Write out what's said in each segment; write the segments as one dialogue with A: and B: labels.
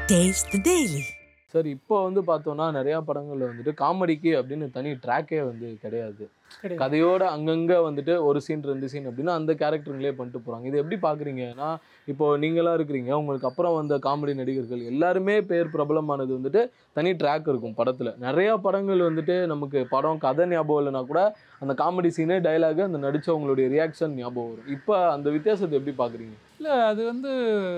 A: Taste the Daily.
B: Sir இப்போ வந்து பார்த்தோம்னா நிறையா படங்கள்ல வந்துட்டு காமெடிக்கு அப்படின்னு தனி ட்ராக்கே வந்து கிடையாது
C: கிடையாது
B: கதையோட அங்கங்க வந்துட்டு ஒரு சீன் ரெண்டு சீன் அப்படின்னா அந்த கேரக்டருங்களே பண்ணிட்டு போறாங்க இது எப்படி பாக்குறீங்கன்னா இப்போ நீங்களா இருக்கிறீங்க உங்களுக்கு அப்புறம் வந்த காமெடி நடிகர்கள் எல்லாருமே பேர் பிரபலமானது வந்துட்டு தனி ட்ராக் இருக்கும் படத்துல நிறைய படங்கள் வந்துட்டு நமக்கு படம் கதை ஞாபகம் இல்லைனா கூட அந்த காமெடி சீனு டைலாக் அந்த நடிச்சவங்களுடைய ரியாக்ஷன் ஞாபகம் வரும் இப்போ அந்த வித்தியாசத்தை எப்படி பாக்குறீங்க
C: இல்லை அது வந்து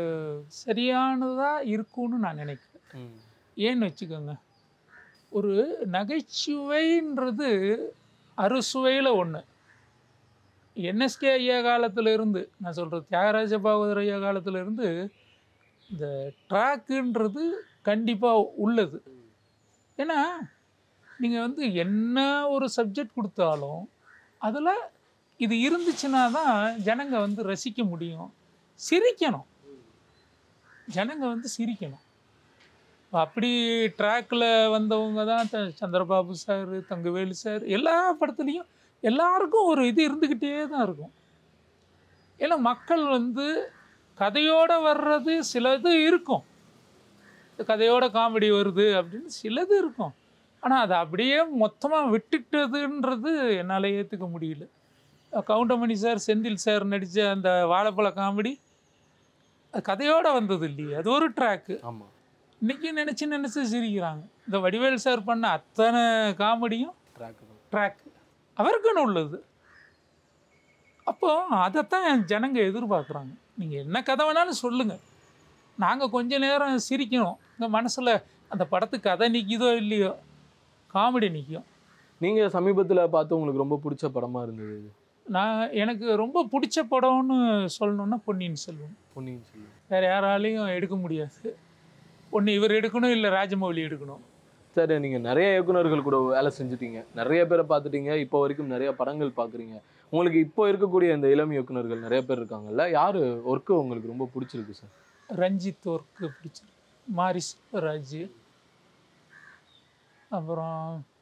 C: சரியானதாக இருக்கும்னு நான் நினைக்கிறேன் ஏன்னு வச்சுக்கோங்க ஒரு நகைச்சுவைன்றது அறுசுவையில் ஒன்று என்எஸ்கே ஐயா காலத்துல இருந்து நான் சொல்கிறது தியாகராஜ பாகவதர் ஐயா காலத்துல இருந்து இந்த ட்ராக்குன்றது கண்டிப்பாக உள்ளது ஏன்னா நீங்கள் வந்து என்ன ஒரு சப்ஜெக்ட் கொடுத்தாலும் அதில் இது இருந்துச்சுன்னா தான் ஜனங்க வந்து ரசிக்க முடியும் சிரிக்கணும் ஜனங்க வந்து சிரிக்கணும் இப்ப அப்படி ட்ராக்கில் வந்தவங்க தான் த- சந்திரபாபு சார் தங்கவேலு சார் எல்லா படத்துலேயும் எல்லாருக்கும் ஒரு இது இருந்துக்கிட்டே தான் இருக்கும் ஏன்னா மக்கள் வந்து கதையோட வர்றது சிலது இருக்கும் கதையோட காமெடி வருது அப்படின்னு சிலது இருக்கும் ஆனால் அதை அப்படியே மொத்தமாக விட்டுட்டதுன்றது என்னால் ஏற்றுக்க முடியல கவுண்டமணி சார் செந்தில் சார் நடித்த அந்த வாழைப்பழ காமெடி அது கதையோட வந்தது இல்லையே அது ஒரு ட்ராக்கு
B: ஆமா
C: இன்னைக்கு நினச்சி நினச்சி சிரிக்கிறாங்க இந்த வடிவேல் சார் பண்ண அத்தனை காமெடியும்
B: ட்ராக் தான்
C: ட்ராக் அவருக்குன்னு உள்ளது அப்போ அதைத்தான் ஜனங்க எதிர்பார்க்குறாங்க நீங்கள் என்ன கதை வேணாலும் சொல்லுங்கள் நாங்கள் கொஞ்ச நேரம் சிரிக்கணும் இந்த மனசில் அந்த படத்துக்கு கதை நிற்கிதோ இல்லையோ காமெடி நிற்கும்
B: நீங்க சமீபத்துல பார்த்து உங்களுக்கு ரொம்ப பிடிச்ச படமா இருந்தது இது
C: நான் எனக்கு ரொம்ப பிடிச்ச படம்னு சொல்லணுன்னா பொன்னியின் செல்வன்
B: பொன்னியின் செல்வன்
C: வேறு யாராலையும் எடுக்க முடியாது ஒன்று இவர் எடுக்கணும் இல்லை ராஜமௌலி எடுக்கணும்
B: சரி நீங்கள் நிறைய இயக்குனர்கள் கூட வேலை செஞ்சுட்டீங்க நிறைய பேரை பார்த்துட்டீங்க இப்போ வரைக்கும் நிறைய படங்கள் பார்க்குறீங்க உங்களுக்கு இப்போ இருக்கக்கூடிய இந்த இளம் இயக்குனர்கள் நிறைய பேர் இருக்காங்கல்ல யார் ஒர்க்கு உங்களுக்கு ரொம்ப பிடிச்சிருக்கு சார்
C: ரஞ்சித் ஒர்க்கு பிடிச்சிருக்கு மாரி செல்வராஜ் அப்புறம்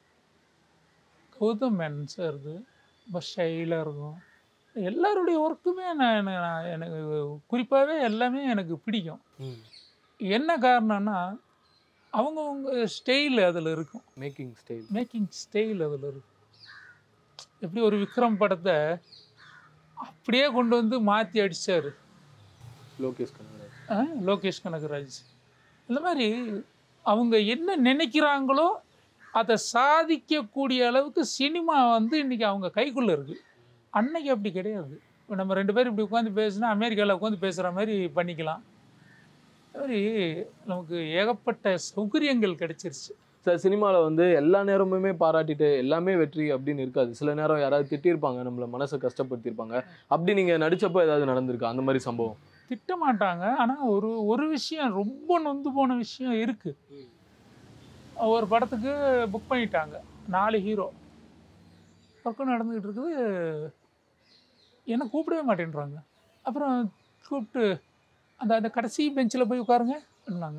C: கௌதம் மேனன் சார்து ரொம்ப ஷைலாக இருக்கும் எல்லாருடைய ஒர்க்குமே நான் எனக்கு- நான் எனக்கு குறிப்பாகவே எல்லாமே எனக்கு பிடிக்கும் என்ன காரணம்னா அவங்கவுங்க ஸ்டைல் அதில் இருக்கும்
B: மேக்கிங் ஸ்டைல்
C: மேக்கிங் ஸ்டைல் அதில் இருக்கும் எப்படி ஒரு விக்ரம் படத்தை அப்படியே கொண்டு வந்து மாற்றி அடிச்சாரு
B: லோகேஷ் கனகராஜ்
C: ஆ, லோகேஷ் கனகராஜ் இந்த மாதிரி அவங்க என்ன நினைக்கிறாங்களோ அதை சாதிக்கக்கூடிய அளவுக்கு சினிமா வந்து இன்னைக்கு அவங்க கைக்குள்ளே இருக்குது அன்னைக்கு அப்படி கிடையாது இப்போ நம்ம ரெண்டு பேரும் இப்படி உட்காந்து பேசினா அமெரிக்காவில் உட்காந்து பேசுகிற மாதிரி பண்ணிக்கலாம் அது மாதிரி நமக்கு ஏகப்பட்ட சௌகரியங்கள் கிடைச்சிருச்சு
B: சார் சினிமாவில் வந்து எல்லா நேரமுமே பாராட்டிட்டு எல்லாமே வெற்றி அப்படின்னு இருக்காது சில நேரம் யாராவது திட்டியிருப்பாங்க நம்மளை மனசை கஷ்டப்படுத்தியிருப்பாங்க அப்படி நீங்கள் நடிச்சப்போ ஏதாவது நடந்திருக்கா அந்த மாதிரி சம்பவம்
C: திட்ட மாட்டாங்க ஆனால் ஒரு ஒரு விஷயம் ரொம்ப நொந்து போன விஷயம் இருக்குது ஒரு படத்துக்கு புக் பண்ணிட்டாங்க நாலு ஹீரோ ஒர்க்கும் நடந்துக்கிட்டு இருக்குது என்னை கூப்பிடவே மாட்டேன்றாங்க அப்புறம் கூப்பிட்டு அந்த அந்த கடைசி பெஞ்சில் போய் உட்காருங்க அப்படின்னாங்க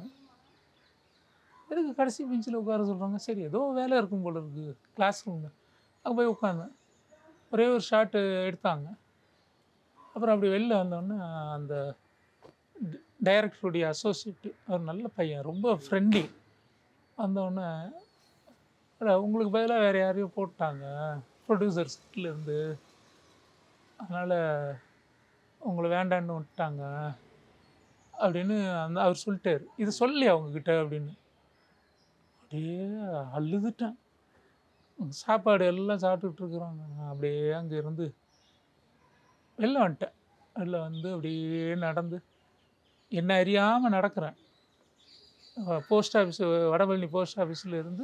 C: எதுக்கு கடைசி பெஞ்சில் உட்கார சொல்கிறாங்க சரி ஏதோ வேலை இருக்கும் போல இருக்குது கிளாஸ் ரூமில் அங்கே போய் உட்காந்தேன் ஒரே ஒரு ஷாட்டு எடுத்தாங்க அப்புறம் அப்படி வெளில வந்தோடனே அந்த டைரக்டருடைய அசோசியேட்டு அவர் நல்ல பையன் ரொம்ப ஃப்ரெண்ட்லி வந்தோடனே "அட, உங்களுக்கு பதிலாக வேறு யாரையோ போட்டாங்க ப்ரொடியூசர் இருந்து அதனால் உங்களை வேண்டான்னு விட்டாங்க அப்படின்னு அந்த அவர் சொல்லிட்டாரு இது சொல்லி அவங்கக்கிட்ட அப்படின்னு அப்படியே அழுதுட்டேன் சாப்பாடு எல்லாம் சாப்பிட்டுட்டு இருக்கிறாங்க நான் அப்படியே அங்கே இருந்து வெளில வந்துட்டேன் வெளில வந்து அப்படியே நடந்து என்ன அறியாமல் நடக்கிறேன் போஸ்ட் ஆஃபீஸ் வடபழனி போஸ்ட் ஆஃபீஸில் இருந்து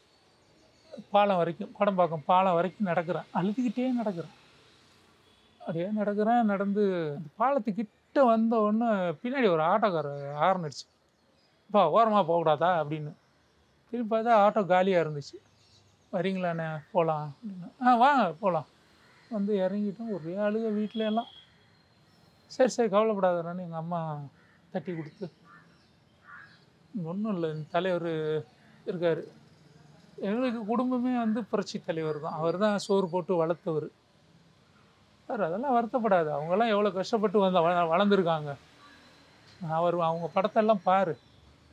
C: பாலம் வரைக்கும் குடம்பாக்கம் பாலம் வரைக்கும் நடக்கிறேன் அழுதுகிட்டே நடக்கிறேன் அப்படியே நடக்கிறேன் நடந்து அந்த பாலத்துக்கிட்ட வந்த உடனே பின்னாடி ஒரு ஆட்டோக்காரர் ஹார்ன் அடிச்சு அப்பா ஓரமாக போகக்கூடாதா அப்படின்னு திரும்பி பார்த்தா ஆட்டோ காலியாக இருந்துச்சு வரீங்களாண்ணே போகலாம் அப்படின்னு ஆ வாங்க போகலாம் வந்து இறங்கிட்டோம் ஒரே அழுக வீட்டில எல்லாம் சரி சரி கவலைப்படாதன்னு எங்கள் அம்மா தட்டி கொடுத்து ஒன்றும் இல்லை தலைவர் இருக்கார் எங்களுக்கு குடும்பமே வந்து புரட்சி தலைவர் தான் அவர் தான் சோறு போட்டு வளர்த்தவர் சார் அதெல்லாம் வருத்தப்படாது அவங்கெல்லாம் எவ்வளோ கஷ்டப்பட்டு வந்த வள வளர்ந்துருக்காங்க அவர் அவங்க படத்தெல்லாம் பாரு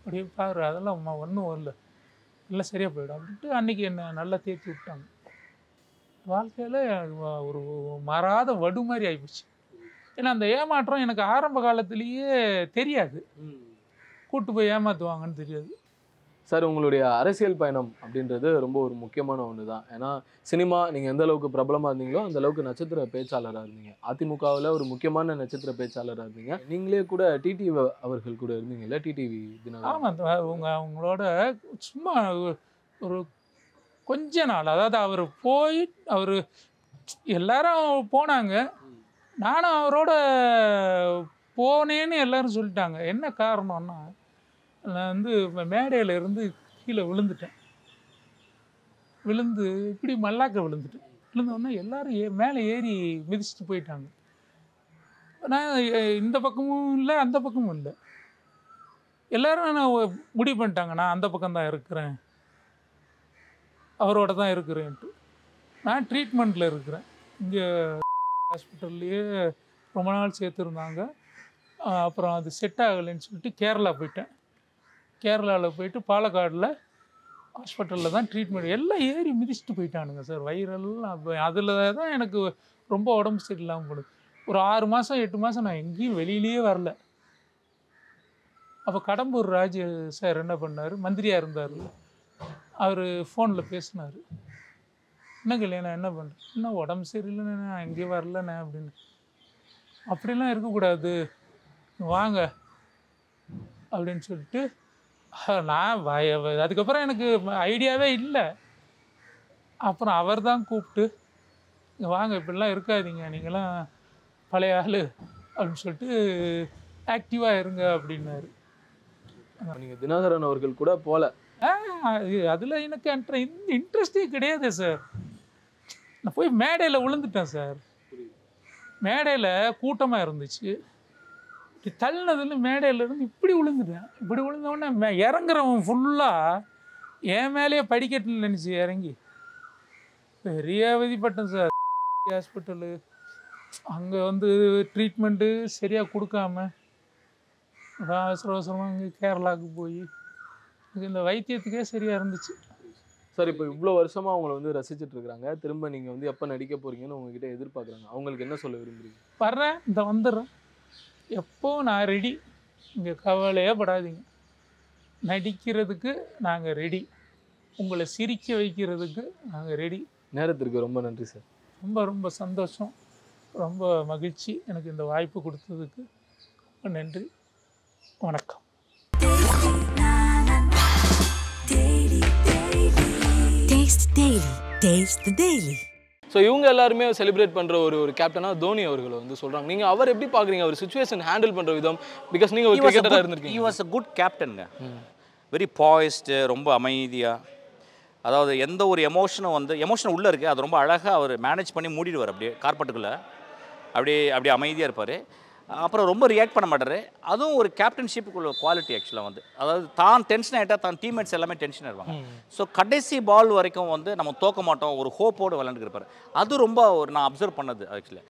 C: அப்படியே பாரு அதெல்லாம் ஒன்றும் வரல எல்லாம் சரியாக போயிடும் அப்படின்ட்டு அன்றைக்கி என்னை நல்லா தேத்தி விட்டாங்க வாழ்க்கையில் ஒரு மாறாத வடு மாதிரி ஆகிப்போச்சு ஏன்னா அந்த ஏமாற்றம் எனக்கு ஆரம்ப காலத்திலேயே தெரியாது கூட்டு போய் ஏமாற்றுவாங்கன்னு தெரியாது
B: சார் உங்களுடைய அரசியல் பயணம் அப்படின்றது ரொம்ப ஒரு முக்கியமான ஒன்று தான் ஏன்னா சினிமா நீங்கள் எந்த அளவுக்கு பிரபலமாக இருந்தீங்களோ அந்த அளவுக்கு நட்சத்திர பேச்சாளராக இருந்தீங்க அதிமுகவில் ஒரு முக்கியமான நட்சத்திர பேச்சாளராக இருந்தீங்க நீங்களே கூட டிடிவி அவர்கள் கூட இருந்தீங்கல்ல டிடிவி தினகரன்
C: ஆமாம் அவங்க அவங்களோட சும்மா ஒரு- ஒரு கொஞ்ச நாள் அதாவது அவர் போய் அவர் எல்லாரும் போனாங்க நானும் அவரோட போனேன்னு எல்லாரும் சொல்லிட்டாங்க என்ன காரணம்னா நான் வந்து மேடையில் இருந்து கீழே விழுந்துட்டேன் விழுந்து இப்படி மல்லாக்க விழுந்துட்டேன் விழுந்தோடனே எல்லாரும் ஏ மேலே ஏறி மிதிச்சுட்டு போயிட்டாங்க நான் எ- இந்த பக்கமும் இல்லை அந்த பக்கமும் இல்லை எல்லாரும் நான் ஒ- முடிவு பண்ணிட்டாங்க நான் அந்த பக்கம் தான் இருக்கிறேன் அவரோட தான் இருக்கிறேன்ட்டு நான் ட்ரீட்மெண்ட்டில் இருக்கிறேன் இங்கே ஹாஸ்பிட்டல்லையே ரொம்ப நாள் சேர்த்துருந்தாங்க ஆஹ் அப்புறம் அது செட் ஆகலைன்னு சொல்லிட்டு கேரளா போயிட்டேன் கேரளாவில் போயிட்டு பாலக்காடில் ஹாஸ்பிட்டலில் தான் ட்ரீட்மெண்ட் எல்லாம் ஏறி மிதிச்சுட்டு போயிட்டானுங்க சார் வயிறெல்லாம் அதில் தான் எனக்கு ரொம்ப உடம்பு சரியில்லாமல் போடுது ஒரு ஆறு மாதம் எட்டு மாதம் நான் எங்கேயும் வெளியிலேயே வரல அப்போ கடம்பூர் ராஜு சார் என்ன பண்ணார் மந்திரியாக இருந்தார் அவர் ஃபோனில் பேசினார் என்ன கல்யாணம் என்ன பண்ணுறேன் என்ன உடம்பு சரியில்லைண்ணே நான் எங்கேயும் வரலண்ணே அப்படின்னு அப்படிலாம் இருக்கக்கூடாது வாங்க அப்படின்னு சொல்லிட்டு அஹ், நான் வய- வ- அதுக்கப்புறம் எனக்கு ஐடியாவே இல்லை அப்புறம் அவர் தான் கூப்பிட்டு இங்க வாங்க இப்படிலாம் இருக்காதீங்க நீங்களாம் பழைய ஆள் அப்படின்னு சொல்லிட்டு ஆக்டிவாக இருங்க அப்படின்னாரு
B: நீங்கள் தினகரன் அவர்கள் கூட போல
C: அதில் எனக்கு என்ட்ர இன்ட்ரெஸ்டே கிடையாது சார் நான் போய் மேடையில் விழுந்துட்டேன் சார் மேடையில் கூட்டமாக இருந்துச்சு இப்படி தள்ளினதுல மேடையில இருந்து இப்படி விழுந்துட்டேன் இப்படி விழுந்த உடனே மே- இறங்குறவன் ஃபுல்லாக என் மேலேயே படிக்கட்டில் நினச்சி இறங்கி பெரிய அவதிப்பட்டேன் சார் ஹாஸ்பிட்டலு அங்கே வந்து ட்ரீட்மெண்ட்டு சரியாக கொடுக்காம நான் அவசர அவசரமாக இங்கே கேரளாவுக்கு போய் எனக்கு இந்த வைத்தியத்துக்கே சரியாக இருந்துச்சு
B: சார் இப்போ இவ்வளோ வருஷமா அவங்கள வந்து ரசிச்சிட்டு இருக்காங்க திரும்ப நீங்கள் வந்து எப்போ நடிக்க போறீங்கன்னு உங்ககிட்ட எதிர்பார்க்குறாங்க அவங்களுக்கு என்ன சொல்ல விரும்புறீங்க
C: வர்றேன் இந்த வந்துடுறேன் எப்போ நான் ரெடி இங்கே கவலையே படாதீங்க நடிக்கிறதுக்கு நாங்கள் ரெடி உங்களை சிரிக்க வைக்கிறதுக்கு நாங்கள் ரெடி
B: நேரத்திற்கு ரொம்ப நன்றி சார்
C: ரொம்ப ரொம்ப சந்தோஷம் ரொம்ப மகிழ்ச்சி எனக்கு இந்த வாய்ப்பு கொடுத்ததுக்கு ரொம்ப நன்றி வணக்கம்
A: Taste Daily. Taste the Daily.
B: So இவங்க எல்லாருமே செலிப்ரேட் பண்ணுற ஒரு ஒரு கேப்டனா தோனி அவர்களை வந்து சொல்கிறாங்க நீங்கள் அவர் எப்படி பார்க்குறீங்க அவர் சுச்சுவேஷன் ஹேண்டில் பண்ணுற விதம் பிகாஸ் நீங்கள் ஒரு
D: he was a
B: கிரிக்கெட்டராக
D: good, he
B: இருந்திருக்கீங்க
D: was a good கேப்டனுங்க வெரி பாய்ஸ்டு ரொம்ப அமைதியாக அதாவது எந்த ஒரு எமோஷனும் வந்து எமோஷன் உள்ளே இருக்குது அது ரொம்ப அழகாக அவர் மேனேஜ் பண்ணி மூடிடுவார் அப்படியே கார்பெட்டுக்குள்ளே அப்படியே அப்படியே அமைதியாக இருப்பார் அப்புறம் ரொம்ப ரியாக்ட் பண்ண மாட்டார் அதுவும் ஒரு கேப்டன்ஷிப்புக்குள்ள குவாலிட்டி ஆக்சுவலாக வந்து அதாவது தான் டென்ஷன் ஆகிட்டா தான் டீம்மேட்ஸ் எல்லாமே டென்ஷன் ஆயிருவாங்க ஸோ கடைசி பால் வரைக்கும் வந்து நம்ம தோக்க மாட்டோம் ஒரு ஹோப்போடு விளாண்டுருப்பார் அது ரொம்ப ஒரு நான் அப்சர்வ் பண்ணது ஆக்சுவலி